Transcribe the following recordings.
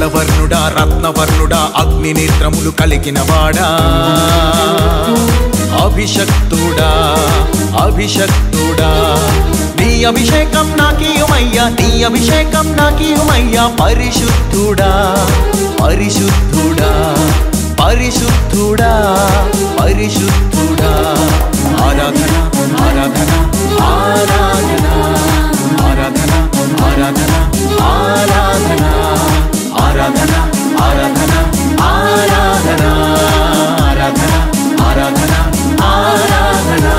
రక్తవర్ణుడా రత్నవర్ణుడా అగ్ని నేత్రములు కలిగిన వాడా అభిషక్తుడా అభిషక్తుడా నీ అభిషేకం నాకీయమయ్యా నీ అభిషేకం నాకీయమయ్యా పరిశుద్ధుడా పరిశుద్ధుడా పరిశుద్ధుడా పరిశుద్ధుడా ఆరాధన ఆరాధన ఆరాధన ఆరాధన ఆరాధన ఆరాధన ఆరాధన ఆరాధన ఆరాధన ఆరాధన ఆరాధన ఆరాధన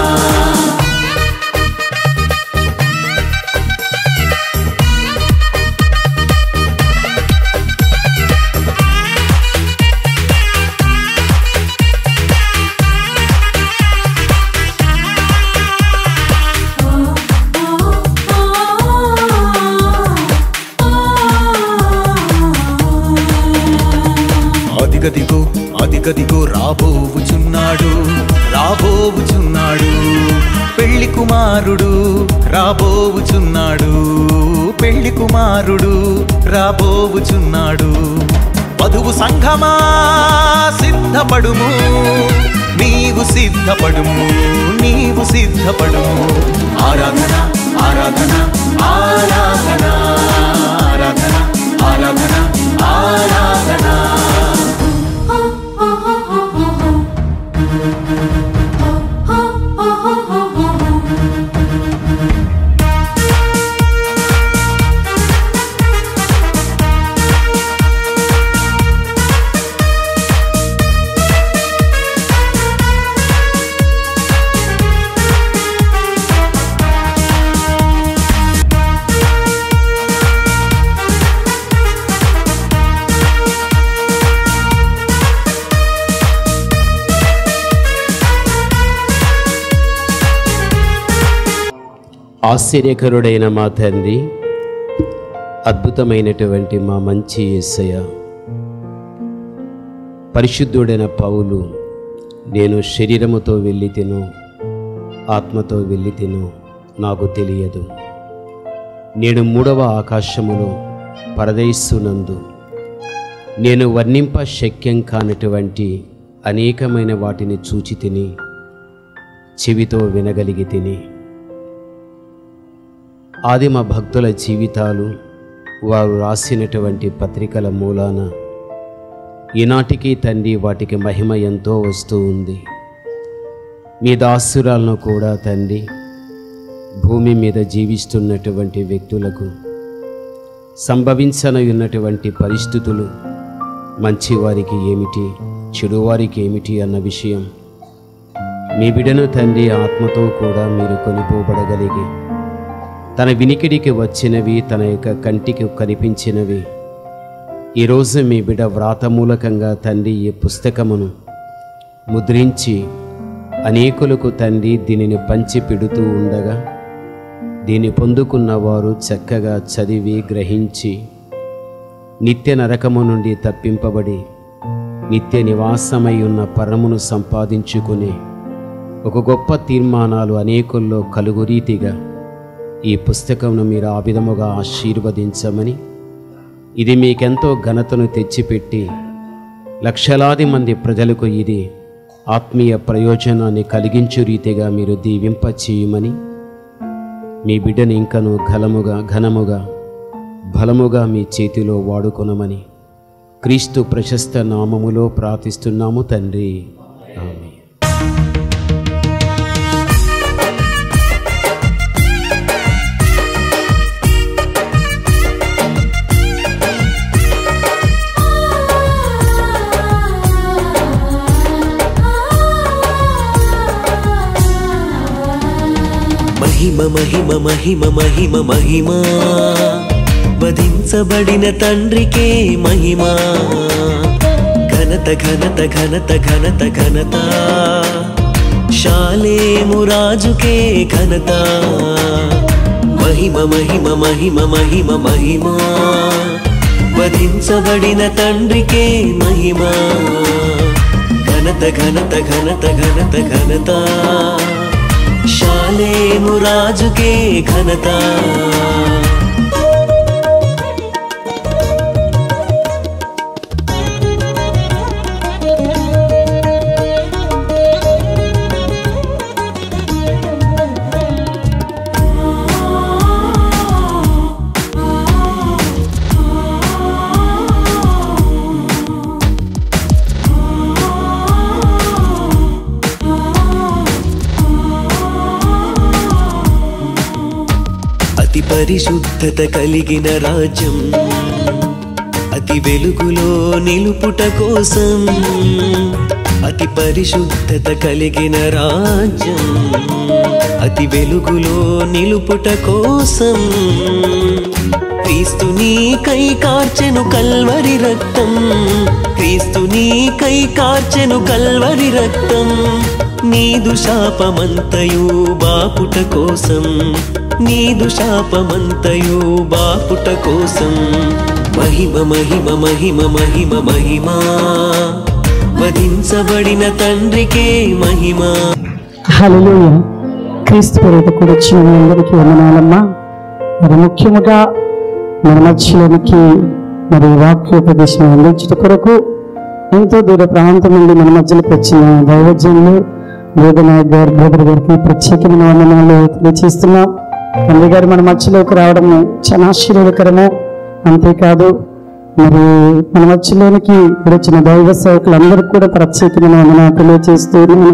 అదిగదిగో అదిగదిగో రాబోవుచున్నాడు రాబోవుచున్నాడు పెళ్లి కుమారుడు రాబోవుచున్నాడు పెళ్లి కుమారుడు రాబోవుచున్నాడు వధువు సంఘమా సిద్ధపడుము నీవు సిద్ధపడుము నీవు సిద్ధపడుము ఆరాధన ఆరాధన ఆరాధన ఆరాధన ఆరాధన ఆరాధన ఆశ్చర్యకరుడైన మా తండ్రి అద్భుతమైనటువంటి మా మంచి యేసయ్య పరిశుద్ధుడైన పౌలు నేను శరీరముతో వెళ్ళి తిను ఆత్మతో వెళ్ళి తిను నాకు తెలియదు నేను మూడవ ఆకాశములో పరదయిస్తున్నందు నేను వర్ణింప శక్యం కానటువంటి అనేకమైన వాటిని చూచి తిని చెవితో వినగలిగి తిని ఆదిమ భక్తుల జీవితాలు వారు రాసినటువంటి పత్రికల మూలాన ఈనాటికి తండ్రి వాటికి మహిమ ఎంతో వస్తూ ఉంది మీ దాసురాలను కూడా తండ్రి భూమి మీద జీవిస్తున్నటువంటి వ్యక్తులకు సంభవించనయున్నటువంటి పరిస్థితులు మంచివారికి ఏమిటి చెడువారికి ఏమిటి అన్న విషయం మీ బిడను తండ్రి ఆత్మతో కూడా మీరు కొనిపోబడగలిగి తన వినికిడికి వచ్చినవి తన యొక్క కంటికి కనిపించినవి ఈరోజు మీ బిడ వ్రాత మూలకంగా తండ్రి ఈ పుస్తకమును ముద్రించి అనేకులకు తండ్రి దీనిని పంచి పెడుతూ ఉండగా దీన్ని పొందుకున్న వారు చక్కగా చదివి గ్రహించి నిత్య నరకము నుండి తప్పింపబడి నిత్య నివాసమై ఉన్న పరమును సంపాదించుకుని ఒక గొప్ప తీర్మానాలు అనేకుల్లో కలుగు రీతిగా ఈ పుస్తకంను మీరు ఆ విధముగా ఆశీర్వదించమని ఇది మీకెంతో ఘనతను తెచ్చిపెట్టి లక్షలాది మంది ప్రజలకు ఇది ఆత్మీయ ప్రయోజనాన్ని కలిగించు రీతిగా మీరు దీవింప చేయమని మీ బిడ్డని ఇంకను ఘలముగా ఘనముగా బలముగా మీ చేతిలో వాడుకొనమని క్రీస్తు ప్రశస్త నామములో ప్రార్థిస్తున్నాము తండ్రి ఆమె మహిమ మహిమ మహిమ మహిమ మహిమ వధించబడిన తండ్రికే మహిమ ఘనత ఘనత ఘనత ఘనత ఘనత శాలేము రాజుకే ఘనత మహిమ మహిమ మహిమ మహిమ మహిమ వధించబడిన తండ్రికే మహిమ ఘనత ఘనత ఘనత ఘనత ఘనత శాలేము రాజుకే ఘనత పరిశుద్ధత కలిగిన రాజ్యం అతి వెలుగులో నిలుపుట కోసం అతి పరిశుద్ధత కలిగిన రాజ్యం అతి వెలుగులో నిలుపుట కోసం క్రీస్తుని కై కార్చెను కల్వరి రక్తం క్రీస్తుని కై కార్చెను కల్వరి రక్తం నీదు శాపమంతయు బాపుట కోసం నీదు శాపమంతయు బాపుట కోసం మహిమ మహిమ మహిమ మహిమ మహిమ వధించబడిన తండ్రికే మహిమ హల్లెలూయ క్రీస్తు పేరిట కూడా వచ్చిన మీ అందరికీ వందనాలమ్మా మరి ముఖ్యముగా మన మధ్యలోనికి మరి వాక్యోపదేశం అందించుట కొరకు ఎంతో దూర ప్రాంతం నుండి మన మధ్యలోకి వచ్చిన దైవజనులు వేదనాయక్ గారు బ్రదర్ గారికి ప్రత్యేకమైన వందనాలు తెలియజేస్తున్నాం తండ్రి గారు మన మధ్యలోకి రావడం చాలా ఆశీర్వాదకరము అంతేకాదు మరి మన మధ్యలోనికి వచ్చిన దైవ సేవకులందరికీ కూడా ప్రత్యేకమైన వందనాలు తెలియజేస్తూ ఉన్నాను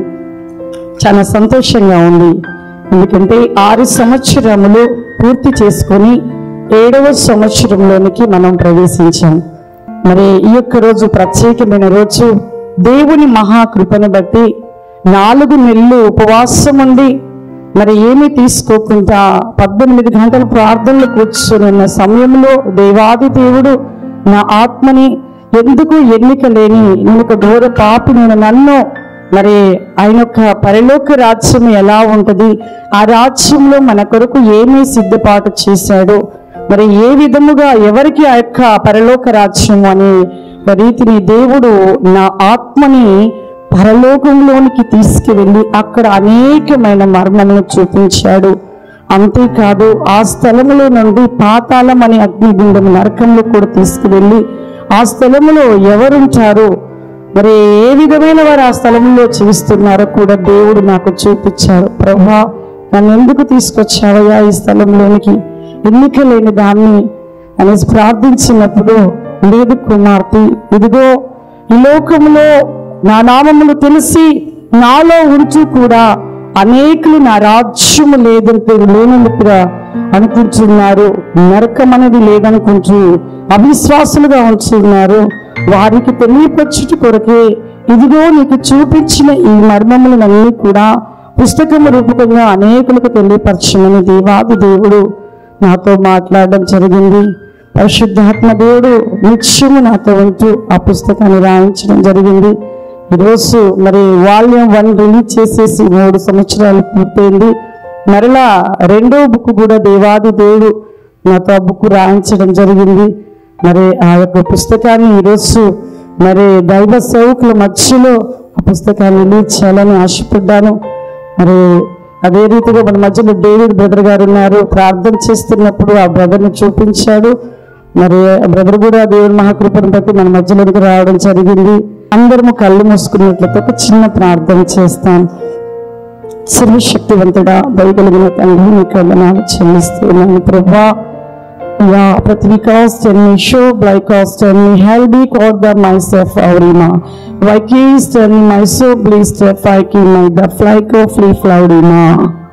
చాలా సంతోషంగా ఉంది ఎందుకంటే ఆరు సంవత్సరములు పూర్తి చేసుకొని ఏడవ సంవత్సరంలోనికి మనం ప్రవేశించాం మరి ఈ యొక్క రోజు ప్రత్యేకమైన రోజు దేవుని మహాకృపను బట్టి నాలుగు నెలలు ఉపవాసం ఉండి మరి ఏమీ తీసుకోకుండా పద్దెనిమిది గంటల ప్రార్థనలు కూర్చొని ఉన్న సమయంలో దేవాది దేవుడు నా ఆత్మని ఎందుకు ఎన్నిక లేని నేను ఒక ఘోర పాపి నేను నన్ను మరి ఆయన యొక్క పరలోక రాజ్యం ఎలా ఉంటది ఆ రాజ్యంలో మన కొరకు ఏమీ సిద్ధపాటు చేశాడు మరి ఏ విధముగా ఎవరికి ఆ యొక్క పరలోక రాజ్యం అనే రీతిని దేవుడు నా ఆత్మని పరలోకంలోనికి తీసుకువెళ్ళి అక్కడ అనేకమైన మర్మమును చూపించాడు అంతేకాదు ఆ స్థలములో నుండి పాతాళం అనే అగ్నిగుండం నరకంలో కూడా తీసుకువెళ్ళి ఆ స్థలములో ఎవరుంటారు మరి ఏ విధమైన వారు ఆ స్థలంలో జీవిస్తున్నారో కూడా దేవుడు నాకు చూపించాడు ప్రభా నన్ను ఎందుకు తీసుకొచ్చావయ్యా ఈ స్థలంలోనికి ఎన్నిక లేని దాన్ని అనేసి ప్రార్థించినప్పుడు లేదు కుమార్తె ఇదిగో ఈ లోకములో నా నామములు తెలిసి నాలో ఉంటూ కూడా అనేకులు నా రాజ్యము లేదంటే లేనందుకుగా అనుకుంటున్నారు నరకం అనేది లేదనుకుంటూ అవిశ్వాసులుగా ఉంటున్నారు వారికి తెలియపరచుట కొరకే ఇదిగో నీకు చూపించిన ఈ మర్మములనన్నీ కూడా పుస్తకము రూపకంగా అనేకులకు తెలియపరచమని దేవాది దేవుడు నాతో మాట్లాడడం జరిగింది పరిశుద్ధాత్మ దేవుడు నిత్యము నాతో ఉంటూ ఆ పుస్తకాన్ని రాయించడం జరిగింది ఈరోజు మరి వాల్యూమ్ వన్ రిలీజ్ చేసేసి మూడు సంవత్సరాలు పూర్తయింది మరలా రెండో బుక్ కూడా దేవాది దేవుడు నాతో ఆ బుక్ రాయించడం జరిగింది మరి ఆ యొక్క పుస్తకాన్ని ఈరోజు మరి దైవ సేవకుల మధ్యలో ఆ పుస్తకాన్ని రిలీజ్ చేయాలని ఆశపడ్డాను మరి అదే రీతిగా మన మధ్యలో డేవిడ్ బ్రదర్ గారు ఉన్నారు ప్రార్థన చేస్తున్నప్పుడు ఆ బ్రదర్ని చూపించాడు మరి ఆ బ్రదర్ కూడా దేవుని మహాకృపను బట్టి మన మధ్యలోకి రావడం జరిగింది అందరము కళ్ళు మూసుకున్నట్లయితే ఒక చిన్న ప్రార్థన చేస్తాను సర్వశక్తివంతుడా దయగలిగిన తండ్రి నీకు వందనాలు చెల్లిస్తున్నాను ప్రభా Ja, Pratvika's tell me, show Blaikos tell me, hell be called the myself Aurima. Vikis tell me, my soul please step Viki, my the flyko flea flaudima.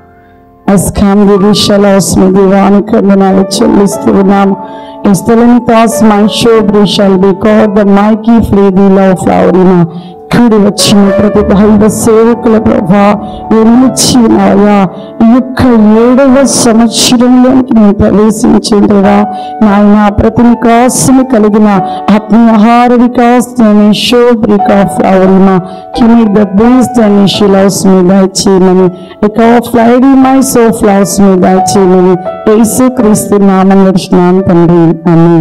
అస్కాంగి విషయాలు దివానికి వందనాలు చెల్లిస్తూ ఉన్నాము ఈ స్థలం తాస్ మై షో బ్రిషల్ బి కాడ్ ద మైకీ ఫ్లీ ది లవ్ ఫ్లవరినా కూడి వచ్చిన ప్రతి దైవ సేవకుల ప్రభా ఎన్నిచ్చినాయా ఈ యొక్క ఏడవ సంవత్సరంలోనికి నేను ప్రవేశించిందిరా నాయన ప్రతి వికాసము కలిగిన ఆత్మీయాహార వికాసాన్ని శోభ్రిక ఫ్లవరిమా కిమి ద బేస్ట్ అని షీ లవ్స్ మీ దయచేయమని ఇక ఫ్లైడీ మై సో ఫ్లవర్స్ మీ దయచేయమని యేసు క్రీస్తు నామం నడిచినాను తండ్రి అని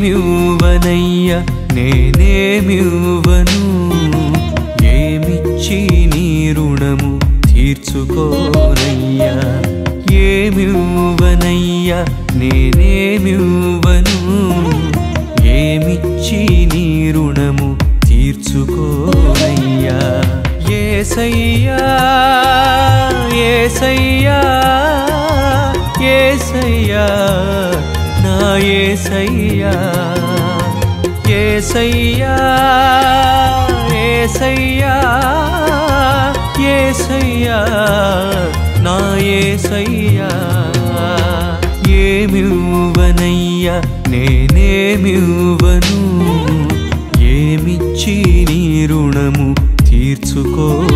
ఏమివ్వనయ్యా నేనేమివ్వను ఏమిచ్చి నీ రుణము తీర్చుకోనయ్యా ఏమివ్వనయ్యా నేనేమివ్వను ఏమిచ్చి నీ రుణము తీర్చుకోనయ్యా ఏసయ్యా ఏసయ్యా ఏసయ్యా నా ఏసయ్యా ఏసయ్యా ఏసయ్యా ఏసయ్యా నా ఏసయ్యా ఏమివ్వనయ్యా నేనేమివ్వను ఏమిచ్చి నీ రుణము తీర్చుకోనయ్యా